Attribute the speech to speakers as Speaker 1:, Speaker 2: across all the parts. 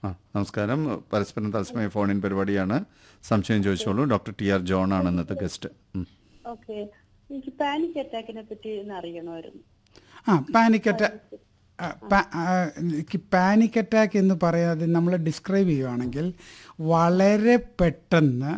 Speaker 1: ആ നമസ്കാരം പരസ്പരം തത്സമയ ഫോണിൻ പരിപാടിയാണ് സംശയം ചോദിച്ചോളൂ ഡോക്ടർ ടി ആർ ജോൺ ആണ് ഇന്നത്തെ ഗസ്റ്റ് ഉം.
Speaker 2: ഓക്കെ എനിക്ക് പാനിക് അറ്റാക്കിനെ പറ്റി ഒന്ന് അറിയണമായിരുന്നു
Speaker 3: ആ പാനിക് അറ്റാക്ക് പാനിക് അറ്റാക്ക് എന്ന് പറയാതെ നമ്മൾ ഡിസ്ക്രൈബ് ചെയ്യുവാണെങ്കിൽ വളരെ പെട്ടെന്ന്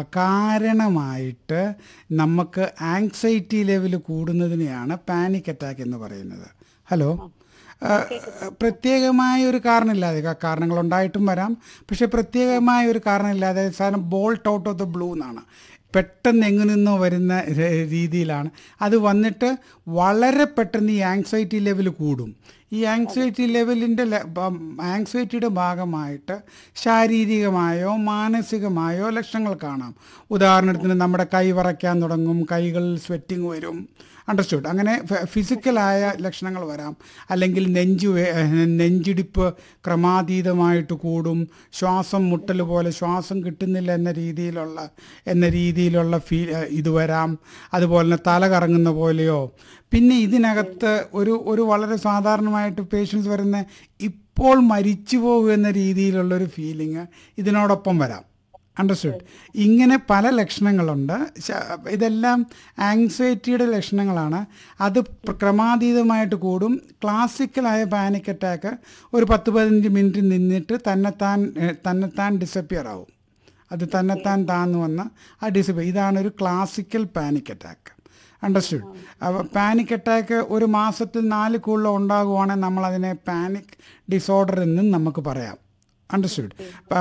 Speaker 3: അകാരണമായിട്ട് നമുക്ക് ആങ്സൈറ്റി ലെവൽ കൂടുന്നതിനെയാണ് പാനിക് അറ്റാക്ക് എന്ന് പറയുന്നത് ഹലോ ആ, പ്രത്യേകമായ ഒരു കാരണമില്ലാതെ ക- കാരണങ്ങളുണ്ടായിട്ടും വരാം പക്ഷെ പ്രത്യേകമായ ഒരു കാരണമില്ലാതെ സാധനം bolt out of the blue എന്നാണ് പെട്ടെന്ന് എങ്ങു നിന്നോ വരുന്ന ര- രീതിയിലാണ് അത് വന്നിട്ട് വളരെ പെട്ടെന്ന് ഈ ആങ്സൈറ്റി ലെവൽ കൂടും ഈ ആങ്സൈറ്റി ലെവലിൻ്റെ ആങ്സൈറ്റിയുടെ ഭാഗമായിട്ട് ശാരീരികമായോ മാനസികമായോ ലക്ഷണങ്ങൾ കാണാം ഉദാഹരണത്തിന് നമ്മുടെ കൈ വിറയ്ക്കാൻ തുടങ്ങും കൈകളിൽ സ്വെറ്റിംഗ് വരും അണ്ടർസ്റ്റുഡ് അങ്ങനെ ഫ- ഫിസിക്കലായ ലക്ഷണങ്ങൾ വരാം അല്ലെങ്കിൽ നെഞ്ചു വേ- നെഞ്ചിടിപ്പ് ക്രമാതീതമായിട്ട് കൂടും ശ്വാസം മുട്ടൽ പോലെ ശ്വാസം കിട്ടുന്നില്ല എന്ന രീതിയിലുള്ള എന്ന രീതിയിലുള്ള ഫീ ഇത് വരാം അതുപോലെ തന്നെ തല കറങ്ങുന്ന പോലെയോ പിന്നെ ഇതിനകത്ത് ഒരു ഒരു വളരെ സാധാരണമായിട്ട് പേഷ്യൻസ് വരുന്ന ഇപ്പോൾ മരിച്ചു പോകുന്ന രീതിയിലുള്ളൊരു ഫീലിംഗ് ഇതിനോടൊപ്പം വരാം അണ്ടർസ്റ്റുഡ് ഇങ്ങനെ പല ലക്ഷണങ്ങളുണ്ട് ശ- ഇതെല്ലാം ആങ്സൈറ്റിയുടെ ലക്ഷണങ്ങളാണ് അത് പ്ര- ക്രമാതീതമായിട്ട് കൂടും ക്ലാസിക്കലായ പാനിക് അറ്റാക്ക് ഒരു പത്ത് പതിനഞ്ച് മിനിറ്റ് നിന്നിട്ട് തന്നെത്താൻ ഏഹ്, തന്നെത്താൻ ഡിസപ്പിയർ ആവും അത് തന്നെത്താൻ താന്ന് വന്ന് ആ ഡിസപ്പിയർ ഇതാണ് ഒരു ക്ലാസിക്കൽ പാനിക് അറ്റാക്ക് അണ്ടർസ്റ്റുഡ് അപ്പോൾ പാനിക് അറ്റാക്ക് ഒരു മാസത്തിൽ നാല് കൂടുതൽ ഉണ്ടാകുവാണെങ്കിൽ നമ്മളതിനെ പാനിക് ഡിസോർഡർ എന്നും നമുക്ക് പറയാം അണ്ടർസ്റ്റുഡ്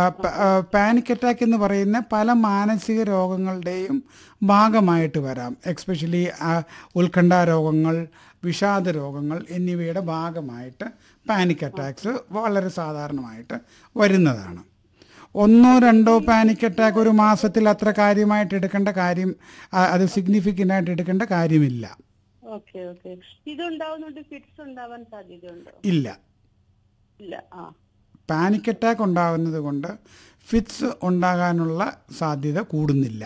Speaker 3: പാനിക് അറ്റാക്ക് എന്ന് പറയുന്ന പല മാനസിക രോഗങ്ങളുടെയും ഭാഗമായിട്ട് വരാം എക്സ്പെഷ്യലി ഉത്കണ്ഠ രോഗങ്ങൾ വിഷാദ രോഗങ്ങൾ എന്നിവയുടെ ഭാഗമായിട്ട് പാനിക് അറ്റാക്സ് വളരെ സാധാരണമായിട്ട് വരുന്നതാണ് ഒന്നോ രണ്ടോ പാനിക് അറ്റാക്ക് ഒരു മാസത്തിൽ അത്ര കാര്യമായിട്ട് എടുക്കേണ്ട കാര്യം ആ, അത് സിഗ്നിഫിക്കൻ്റ് ആയിട്ട് എടുക്കേണ്ട കാര്യമില്ല
Speaker 2: ഓക്കെ ഓക്കെ ഇതുണ്ടാവുന്നുണ്ട് ഫിറ്റ്സ് ഉണ്ടാവാൻ സാധ്യതയുണ്ടോ
Speaker 3: ഇല്ല
Speaker 2: ഇല്ല ആ
Speaker 3: പാനിക് അറ്റാക്ക് ഉണ്ടാകുന്നത് കൊണ്ട് ഫിറ്റ്സ് ഉണ്ടാകാനുള്ള സാധ്യത കൂടുന്നില്ല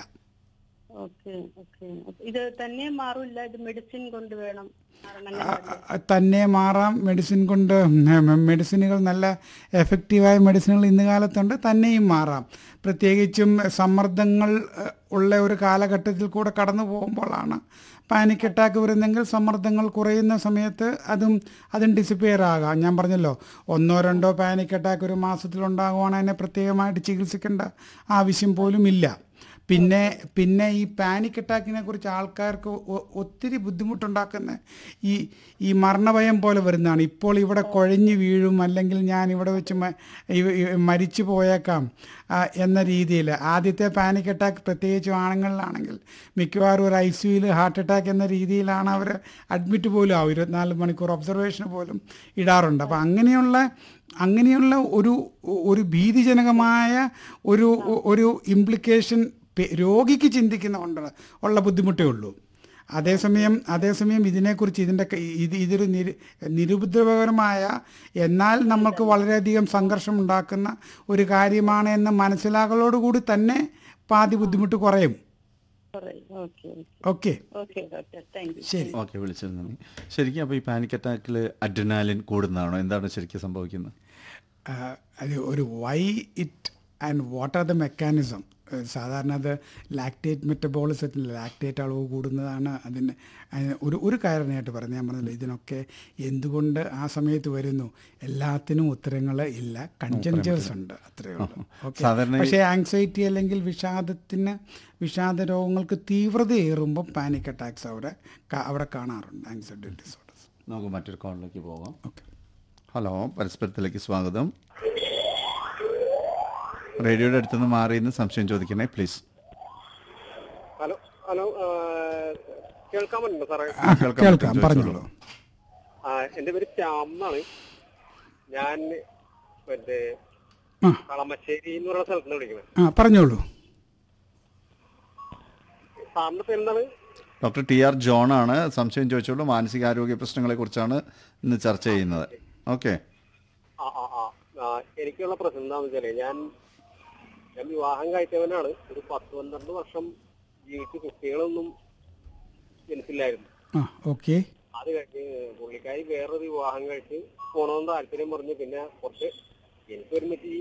Speaker 2: ഓക്കെ ഓക്കെ ഇത് തന്നെ മാറില്ല ഇത് മെഡിസിൻ കൊണ്ട് വേണം മാറണമെങ്കിൽ
Speaker 3: ആ, തന്നെ മാറാം മെഡിസിൻ കൊണ്ട് മെഡിസിനുകൾ നല്ല എഫക്റ്റീവായ മെഡിസിനുകൾ ഇന്ന് കാലത്തുണ്ട് തന്നെയും മാറാം പ്രത്യേകിച്ചും സമ്മർദ്ദങ്ങൾ ഏഹ്, ഉള്ള ഒരു കാലഘട്ടത്തിൽ കൂടെ കടന്നു പോകുമ്പോഴാണ് പാനിക് അറ്റാക്ക് വരുന്നെങ്കിൽ സമ്മർദ്ദങ്ങൾ കുറയുന്ന സമയത്ത് അതും അതും ഡിസിപ്പിയർ ആകാം ഞാൻ പറഞ്ഞല്ലോ ഒന്നോ രണ്ടോ പാനിക് അറ്റാക്ക് ഒരു മാസത്തിൽ ഉണ്ടാകുവാണെങ്കിൽ അതിനെ പ്രത്യേകമായിട്ട് ചികിത്സിക്കേണ്ട ആവശ്യം പോലും ഇല്ല പിന്നെ പിന്നെ ഈ പാനിക് അറ്റാക്കിനെ കുറിച്ച് ആൾക്കാർക്ക് ഒ- ഒത്തിരി ബുദ്ധിമുട്ടുണ്ടാക്കുന്ന ഈ ഈ മരണഭയം പോലെ വരുന്നതാണ് ഇപ്പോൾ ഇവിടെ കുഴഞ്ഞു വീഴും അല്ലെങ്കിൽ ഞാൻ ഇവിടെ വെച്ച് മ- ഇവ- ഇ- മരിച്ചു പോയേക്കാം ആ, എന്ന രീതിയിൽ ആദ്യത്തെ പാനിക് അറ്റാക്ക് പ്രത്യേകിച്ചും ആണുങ്ങളിലാണെങ്കിൽ മിക്കവാറും ഒരു ഐ സിയുയിൽ ഹാർട്ട് അറ്റാക്ക് എന്ന രീതിയിലാണ് അവർ അഡ്മിറ്റ് പോലും ആവും ഇരുപത്തിനാല് മണിക്കൂർ ഒബ്സർവേഷൻ പോലും ഇടാറുണ്ട് അപ്പോൾ അങ്ങനെയുള്ള അങ്ങനെയുള്ള ഒരു ഒരു ഭീതിജനകമായ ഒരു ഒരു ഇംപ്ലിക്കേഷൻ രോഗിക്ക് ചിന്തിക്കുന്ന കൊണ്ട് ഉള്ള ബുദ്ധിമുട്ടേ ഉള്ളൂ അതേസമയം അതേസമയം ഇതിനെക്കുറിച്ച് ഇതിൻ്റെ ക- ഇത് ഇതൊരു നിരു നിരുപദ്രവകരമായ എന്നാൽ നമുക്ക് വളരെയധികം സംഘർഷം ഉണ്ടാക്കുന്ന ഒരു കാര്യമാണ് എന്ന മനസ്സിലാക്കലോടുകൂടി തന്നെ പാതി ബുദ്ധിമുട്ട് കുറയും
Speaker 2: okay
Speaker 3: okay
Speaker 2: okay doctor thank you
Speaker 3: ശരി
Speaker 1: ഓക്കെ വിളിച്ചത് നന്ദി ശരിക്കും അപ്പോൾ ഈ പാനിക് അറ്റാക്കിൽ അഡ്രിനാലിൻ കൂടുന്നതാണോ എന്താണ് ശരിക്കും സംഭവിക്കുന്നത്
Speaker 3: ആ, അത് ഒരു why it and what are the mechanism സാധാരണ അത് ലാക്ടേറ്റ് മെറ്റബോളിസത്തിൽ ലാക്ടേറ്റ് അളവ് കൂടുന്നതാണ് അതിന് അതിന് ഒരു ഒരു കാരണമായിട്ട് പറഞ്ഞു ഞാൻ പറഞ്ഞല്ലോ ഇതിനൊക്കെ എന്തുകൊണ്ട് ആ സമയത്ത് വരുന്നു എല്ലാത്തിനും ഉത്തരങ്ങൾ ഇല്ല കൺജൻജേഴ്സ് ഉണ്ട് അത്രയേ ഉള്ളൂ ഓക്കെ
Speaker 1: സാധാരണ ഈ-
Speaker 3: പക്ഷേ ആങ്സൈറ്റി അല്ലെങ്കിൽ വിഷാദത്തിന് വിഷാദ രോഗങ്ങൾക്ക് തീവ്രതയേറുമ്പോൾ പാനിക് അറ്റാക്സ് അവിടെ കാ- അവിടെ കാണാറുണ്ട് ആങ്സൈറ്റി ഡിസോർഡേഴ്സ്
Speaker 1: നമുക്ക് മറ്റൊരു കോളിലേക്ക് പോകാം
Speaker 3: ഓക്കെ
Speaker 1: ഹലോ പരസ്പരത്തിലേക്ക് സ്വാഗതം റേഡിയോയുടെ അടുത്തുനിന്ന് മാറി നിന്ന് സംശയം ചോദിക്കണേ പ്ലീസ്
Speaker 4: ഹലോ ഹലോ ആ, കേൾക്കാൻ പറ്റുന്നുണ്ടോ സാറേ
Speaker 3: ആ
Speaker 1: കേൾക്കാം,
Speaker 3: കേൾക്കാം
Speaker 1: ചോദിച്ചോളൂ.
Speaker 3: പറഞ്ഞോളൂ
Speaker 4: ആ എന്റെ പേര് ശ്യാം എന്നാണ് ഞാൻ മറ്റേ
Speaker 3: ആ
Speaker 4: കളമശ്ശേരി എന്ന് പറയുന്ന സ്ഥലത്ത് നിന്ന് വിളിക്കുന്നത്
Speaker 3: ആ പറഞ്ഞോളൂ
Speaker 4: സാറിന്റെ പേര് എന്താണ്
Speaker 1: ഡോക്ടർ ടി ആർ ജോൺ ആണ് സംശയം ചോദിച്ചോളൂ മാനസികാരോഗ്യ പ്രശ്നങ്ങളെ കുറിച്ചാണ് ഇന്ന് ചർച്ച ചെയ്യുന്നത് ഓക്കെ
Speaker 4: ആ ആ ആ ആ, എനിക്കുള്ള പ്രശ്നം എന്താണെന്ന് വെച്ചാല് ഞാൻ ഞാൻ വിവാഹം കഴിച്ചവനാണ് ഒരു പത്ത് പന്ത്രണ്ട് വർഷം ജീവിച്ച് കുട്ടികളൊന്നും ജനിച്ചില്ലായിരുന്നു
Speaker 3: ആ ഓക്കെ
Speaker 4: അത് കഴിഞ്ഞ് പുള്ളിക്കാരി വേറൊരു വിവാഹം കഴിച്ച് പോണമെന്ന് താല്പര്യം പറഞ്ഞു പിന്നെ കുറച്ച് എനിക്കൊരുമിച്ച്